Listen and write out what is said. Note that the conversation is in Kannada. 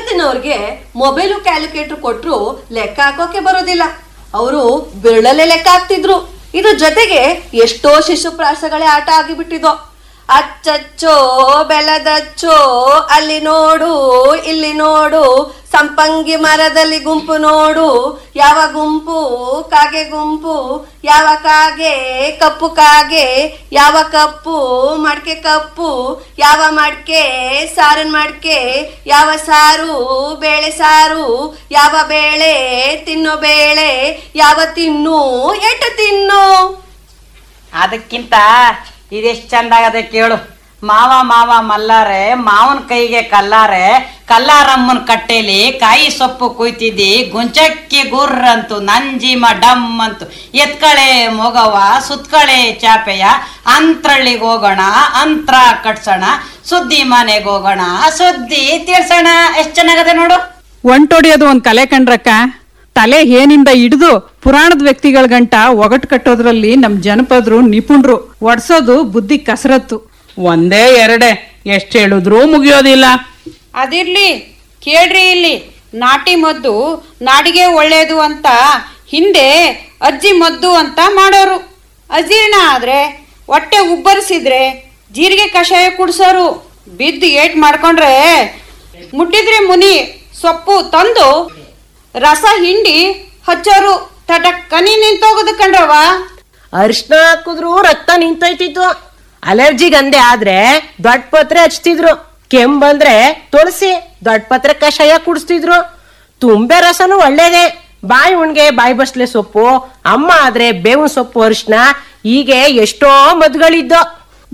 ಇವತ್ತಿನವ್ರಿಗೆ ಮೊಬೈಲು ಕ್ಯಾಲ್ಕುಲೇಟರ್ ಕೊಟ್ರು ಲೆಕ್ಕ ಹಾಕೋಕೆ ಬರೋದಿಲ್ಲ ಅವರು ಬಿರಳಲ್ಲೇ ಲೆಕ್ಕ ಹಾಕ್ತಿದ್ರು ಇದ್ರ ಜೊತೆಗೆ ಎಷ್ಟೋ ಶಿಶುಪ್ರಾಸಗಳೇ ಆಟ ಆಗಿಬಿಟ್ಟಿದೋ ಅಚ್ಚಚ್ಚೋ ಬೆಲದಚ್ಚೋ ಅಲ್ಲಿ ನೋಡು ಇಲ್ಲಿ ನೋಡು ಸಂಪಂಗಿ ಮರದಲ್ಲಿ ಗುಂಪು ನೋಡು ಯಾವ ಗುಂಪು ಕಾಗೆ ಗುಂಪು ಯಾವ ಕಾಗೆ ಕಪ್ಪು ಕಾಗೆ ಯಾವ ಕಪ್ಪು ಮಡ್ಕೆ ಕಪ್ಪು ಯಾವ ಮಡ್ಕೆ ಸಾರಿನ ಮಡ್ಕೆ ಯಾವ ಸಾರು ಬೇಳೆ ಸಾರು ಯಾವ ಬೇಳೆ ತಿನ್ನೋ ಬೇಳೆ ಯಾವ ತಿನ್ನು ಎಟ್ಟು ತಿನ್ನು ಅದಕ್ಕಿಂತ ಇದೆಷ್ಟು ಚಂದ ಆಗದೆ ಕೇಳು ಮಾವ ಮಾವ ಮಲ್ಲಾರೆ ಮಾವನ ಕೈಗೆ ಕಲ್ಲಾರೆ ಕಲ್ಲಾರಮ್ಮನ ಕಟ್ಟೆಲಿ ಕಾಯಿ ಸೊಪ್ಪು ಕುಯ್ತಿದ್ದಿ ಗುಂಚಕ್ಕೆ ಗುರ್ರಂತು ನಂಜಿಮ ಡಮ್ ಅಂತು ಎತ್ಕಳೆ ಮೊಗವ ಸುತ್ಕಳೆ ಚಾಪೆಯ ಅಂತ್ರಳ್ಳಿಗೆ ಹೋಗೋಣ ಅಂತ್ರ ಕಟ್ಸೋಣ ಸುದ್ದಿ ಮನೆಗೆ ಹೋಗೋಣ ಸುದ್ದಿ ತಿಳ್ಸೋಣ ಎಷ್ಟು ಚೆನ್ನಾಗದೆ ನೋಡು ಒಂಟೊಡಿಯೋದು ಒಂದ್ ಕಲೆ ಕಂಡ್ರಕ್ಕ ತಲೆ ಏನಿಂದ ಹಿಡಿದು ಪುರಾಣದ ವ್ಯಕ್ತಿಗಳ ಗಂಟ ಒಗಟ್ ಕಟ್ಟೋದ್ರಲ್ಲಿ ನಮ್ ಜನಪದರು ನಿಪುಣರು ಒಡ್ಸೋದು ಬುದ್ಧಿ ಕಸರತ್ತು ಒಂದೇ ಎರಡೇ ಎಷ್ಟು ಹೇಳಿದ್ರೂ ಮುಗಿಯೋದಿಲ್ಲ ಅದಿರ್ಲಿ ಕೇಳ್ರಿ ಇಲ್ಲಿ ನಾಟಿ ಮದ್ದು ನಾಡಿಗೆ ಒಳ್ಳೇದು ಅಂತ ಹಿಂದೆ ಅಜ್ಜಿ ಮದ್ದು ಅಂತ ಮಾಡೋರು ಅಜೀರ್ಣ ಆದ್ರೆ ಹೊಟ್ಟೆ ಉಬ್ಬರಿಸಿದ್ರೆ ಜೀರಿಗೆ ಕಷಾಯ ಕುಡ್ಸೋರು ಬಿದ್ದು ಏಟ್ ಮಾಡ್ಕೊಂಡ್ರೆ ಮುಟ್ಟಿದ್ರೆ ಮುನಿ ಸೊಪ್ಪು ತಂದು ರಸ ಹಿಂಡಿ ಹಚ್ಚೋರು ತಟಕ್ಕನಿ ನಿಂತೋಗುದು ಕಂಡ್ರವ ಅರಿಶಿನ ಹಾಕಿದ್ರು ರಕ್ತ ನಿಂತೋಯ್ತಿತ್ತು ಅಲರ್ಜಿ ಗಂದೆ ಆದ್ರೆ ದೊಡ್ಡ ಪತ್ರೆ ಹಚ್ತಿದ್ರು ಕೆಮ್ಮು ಬಂದ್ರೆ ತುಳಸಿ ದೊಡ್ಡ ಪತ್ರೆ ಕಷಾಯ ಕುಡಿಸ್ತಿದ್ರು ತುಂಬೆ ರಸನು ಒಳ್ಳೇದೇ ಬಾಯಿ ಉಣ್ಗೆ ಬಾಯಿ ಬಸ್ಲೆ ಸೊಪ್ಪು ಅಮ್ಮ ಆದ್ರೆ ಬೇವಿನ ಸೊಪ್ಪು ಅರಿಶಿನ ಹೀಗೆ ಎಷ್ಟೋ ಮದ್ಗಳಿದ್ದೋ